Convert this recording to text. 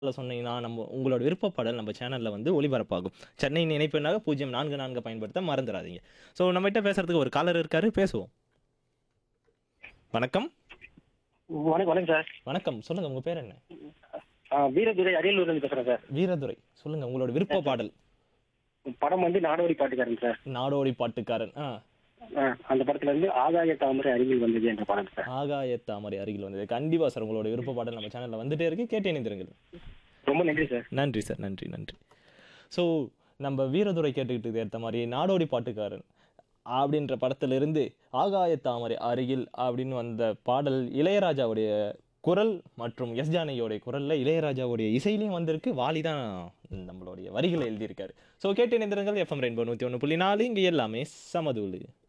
ல சொன்னீங்கன்னா நம்ம உங்களோட விருப்பப்பாடல் நம்ம சேனல்ல வந்து ஒளிபரப்பாகும் சென்னையின் இணைப்புனாக பூஜ்ஜியம் நான்கு நான்கு பயன்படுத்த மறந்துடாதீங்க ஸோ நம்மகிட்ட பேசுறதுக்கு ஒரு காலர் இருக்காரு பேசுவோம் வணக்கம் வணக்கம் வணக்கம் சார் வணக்கம் சொல்லுங்க உங்க பேர் என்ன ஆ, வீரதுரை அரியலூர்லேருந்து பேசுகிறேன் சார் வீரதுரை சொல்லுங்க உங்களோட விருப்ப பாடல் படம் வந்து நாடோடி பாட்டுக்காரன் சார் நாடோடி பாட்டுக்காரன் ஆ ஆ, அந்த படத்துல இருந்து ஆகாய தாமரை அருகில் வந்தது என்ற படம் சார் ஆகாய தாமரை அருகில் வந்தது கண்டிப்பா சார் உங்களோட விருப்ப பாடல் நம்ம சேனல்ல வந்துட்டே இருக்கு கேட்டு இணைந்திருங்கள் ரொம்ப நன்றி சார் நன்றி சார் நன்றி நன்றி ஸோ நம்ம வீரதுரை கேட்டுக்கிட்டு ஏற்ற மாதிரி நாடோடி பாட்டுக்காரன் அப்படின்ற படத்திலிருந்து ஆகாய தாமரை அருகில் அப்படின்னு வந்த பாடல் இளையராஜாவுடைய குரல் மற்றும் எஸ் ஜானகியோடைய குரல்ல இளையராஜாவுடைய இசையிலையும் வந்திருக்கு வாலி தான் நம்மளுடைய வரிகளை எழுதியிருக்காரு ஸோ கேட்டு இணைந்திருங்கள் எஃப்எம் ரெயின்போ நூற்றி ஒன்று புள்ளி நாலு இங்கே எல்லாமே சமதூளு